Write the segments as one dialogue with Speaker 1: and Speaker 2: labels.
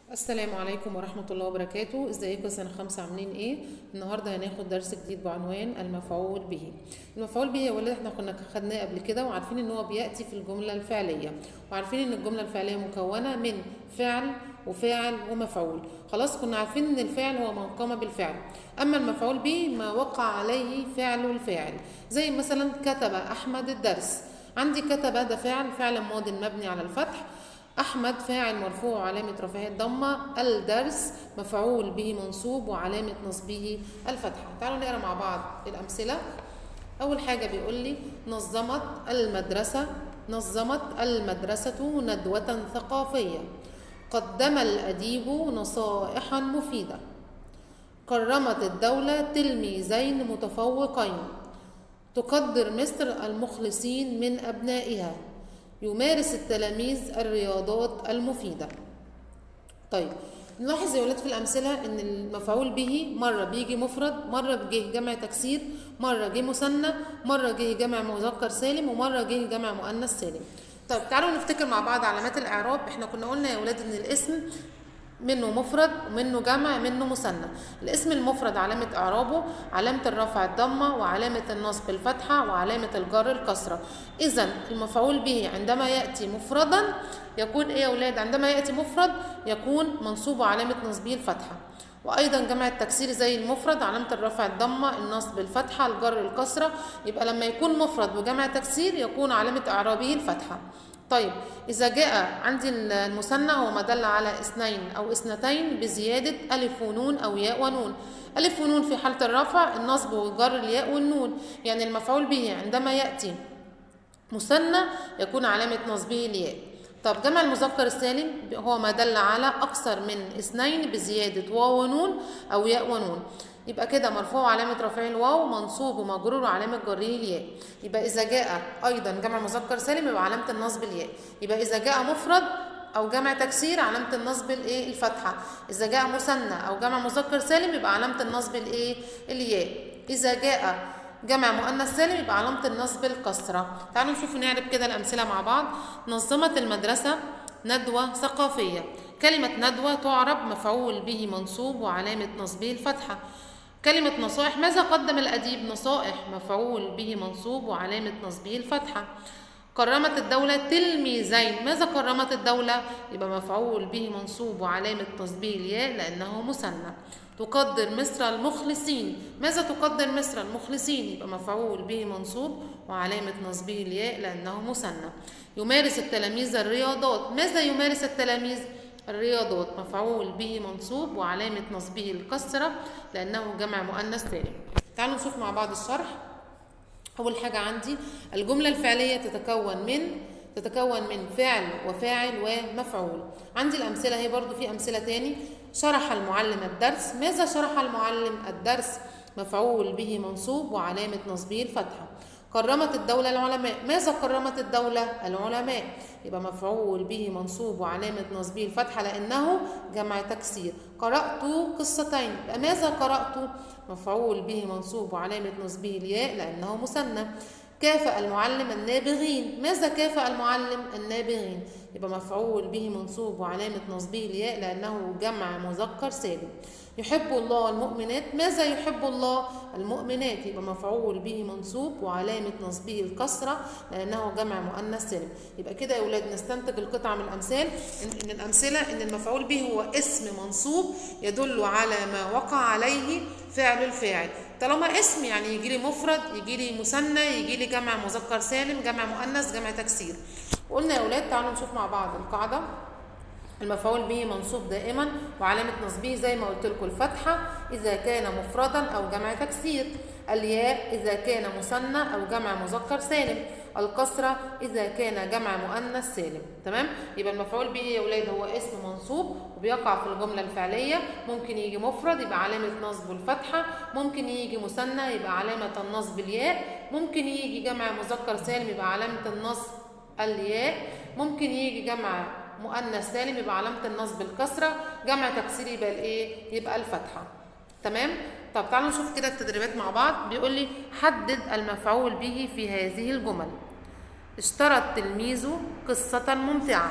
Speaker 1: السلام عليكم ورحمة الله وبركاته ازيكم سنة خمسة عاملين ايه النهاردة هناخد درس جديد بعنوان المفعول به المفعول به يا ولاد احنا كنا خدناه قبل كده وعارفين ان هو بيأتي في الجملة الفعلية وعارفين ان الجملة الفعلية مكونة من فعل وفاعل ومفعول خلاص كنا عارفين ان الفعل هو ما قام بالفعل اما المفعول به ما وقع عليه فعل الفاعل زي مثلا كتب احمد الدرس عندي كتب ده فعل فعل ماض مبني على الفتح أحمد فاعل مرفوع وعلامة رفعه الضمة الدرس مفعول به منصوب وعلامة نصبه الفتحة تعالوا نقرا مع بعض الأمثلة أول حاجة بيقول لي نظمت المدرسة نظمت المدرسة ندوة ثقافية قدم الأديب نصائحا مفيدة كرمت الدولة تلميذين متفوقين تقدر مصر المخلصين من أبنائها يمارس التلاميذ الرياضات المفيدة طيب نلاحظ يا ولاد في الأمثلة إن المفعول به مرة بيجي مفرد مرة بيجي جمع تكسير مرة جه مثنى مرة جه جمع مذكر سالم ومرة جه جمع مؤنث سالم طيب تعالوا نفتكر مع بعض علامات الإعراب احنا كنا قلنا يا ولاد إن الاسم منه مفرد ومنه جمع منه مثنى الاسم المفرد علامة إعرابه علامة الرفع الضمة وعلامة النصب الفتحة وعلامة الجر الكسرة إذا المفعول به عندما يأتي مفردا يكون إيه يا أولاد عندما يأتي مفرد يكون منصوب علامة نصبه الفتحة وايضا جمع التكسير زي المفرد علامه الرفع الضمه النصب الفتحه الجر الكسره يبقى لما يكون مفرد وجمع تكسير يكون علامه اعرابه الفتحه طيب إذا جاء عندي المثنى هو ما دل على اثنين أو اثنتين بزيادة ألف ونون أو ياء ونون ألف ونون في حالة الرفع النصب والجر الياء والنون يعني المفعول به عندما يأتي مثنى يكون علامة نصبه الياء طب جمع المذكر السالم هو ما دل على أكثر من اثنين بزيادة واو ونون أو ياء ونون يبقى كده مرفوع علامة رفعه الواو منصوب ومجرور وعلامة جره الياء يبقى إذا جاء أيضا جمع مذكر سالم يبقى علامة النصب الياء يبقى إذا جاء مفرد أو جمع تكسير علامة النصب الإيه الفتحة إذا جاء مثنى أو جمع مذكر سالم يبقى علامة النصب الإيه الياء إذا جاء جمع مؤنث سالم يبقى علامة النصب الكسرة تعالوا نشوف نعرف كده الأمثلة مع بعض نظمت المدرسة ندوة ثقافية كلمة ندوة تعرب مفعول به منصوب وعلامة نصبه الفتحة كلمة نصائح ماذا قدم الأديب نصائح مفعول به منصوب وعلامة نصبه الفتحة كرمت الدولة تلميذين ماذا كرمت الدولة يبقى مفعول به منصوب وعلامة نصبه الياء لأنه مثنى تقدر مصر المخلصين ماذا تقدر مصر المخلصين يبقى مفعول به منصوب وعلامة نصبه الياء لأنه مثنى يمارس التلاميذ الرياضات ماذا يمارس التلاميذ الرياضات مفعول به منصوب وعلامة نصبه الكسرة لأنه جمع مؤنث سالم تعالوا نشوف مع بعض الشرح أول حاجة عندي الجملة الفعلية تتكون من تتكون من فعل وفاعل ومفعول عندي الأمثلة هي برضو في أمثلة تاني شرح المعلم الدرس ماذا شرح المعلم الدرس مفعول به منصوب وعلامة نصبه الفتحة كرمت الدولة العلماء ماذا كرمت الدولة العلماء يبقى مفعول به منصوب وعلامة نصبه الفتحة لأنه جمع تكسير قرأت قصتين يبقى ماذا قرأت مفعول به منصوب وعلامة نصبه الياء لأنه مثنى كافأ المعلم النابغين ماذا كافأ المعلم النابغين يبقى مفعول به منصوب وعلامة نصبه الياء لأنه جمع مذكر سالم يحب الله المؤمنات ماذا يحب الله المؤمنات يبقى مفعول به منصوب وعلامة نصبه الكسرة لأنه جمع مؤنث سالم يبقى كده يا أولاد نستنتج القطعة من الأمثال إن الأمثلة إن المفعول به هو اسم منصوب يدل على ما وقع عليه فعل الفاعل طالما اسم يعني يجي لي مفرد يجي لي مثنى يجي لي جمع مذكر سالم جمع مؤنث جمع تكسير قلنا يا أولاد تعالوا نشوف مع بعض القاعدة المفعول به منصوب دائما وعلامة نصبه زي ما قلت لكم الفتحة إذا كان مفردا أو جمع تكسير الياء إذا كان مثنى أو جمع مذكر سالم الكسرة إذا كان جمع مؤنث سالم تمام يبقى المفعول به يا ولاد هو اسم منصوب وبيقع في الجملة الفعلية ممكن يجي مفرد يبقى علامة نصب الفتحة ممكن يجي مثنى يبقى علامة النصب الياء ممكن يجي جمع مذكر سالم يبقى علامة النصب الياء ممكن يجي جمع مؤنث سالم يبقى علامة النصب الكسرة جمع تكسير يبقى الايه يبقى الفتحة تمام طب تعالوا نشوف كده التدريبات مع بعض بيقول لي حدد المفعول به في هذه الجمل اشترى التلميذ قصة ممتعة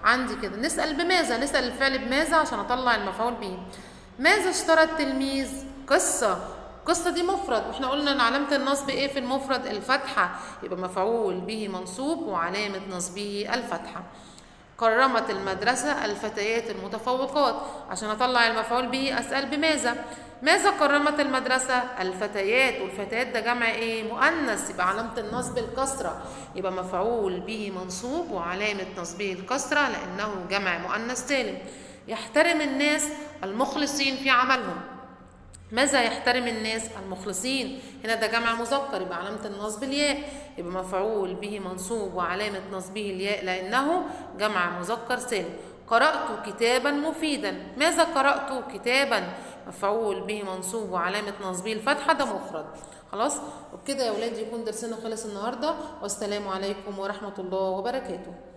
Speaker 1: عندي كده نسال بماذا نسال الفعل بماذا عشان اطلع المفعول به ماذا اشترى التلميذ قصه قصة دي مفرد واحنا قلنا ان علامة النصب ايه في المفرد الفتحة يبقى مفعول به منصوب وعلامة نصبه الفتحة كرمت المدرسة الفتيات المتفوقات عشان اطلع المفعول به اسأل بماذا ماذا كرمت المدرسة الفتيات والفتيات ده جمع ايه مؤنث يبقى علامة النصب الكسرة يبقى مفعول به منصوب وعلامة نصبه الكسرة لانه جمع مؤنث سالم يحترم الناس المخلصين في عملهم ماذا يحترم الناس المخلصين هنا ده جمع مذكر يبقى علامة النصب الياء يبقى مفعول به منصوب وعلامة نصبه الياء لأنه جمع مذكر سالم قرأت كتابا مفيدا ماذا قرأت كتابا مفعول به منصوب وعلامة نصبه الفتحة ده مفرد خلاص وبكده يا ولاد يكون درسنا خلص النهارده والسلام عليكم ورحمة الله وبركاته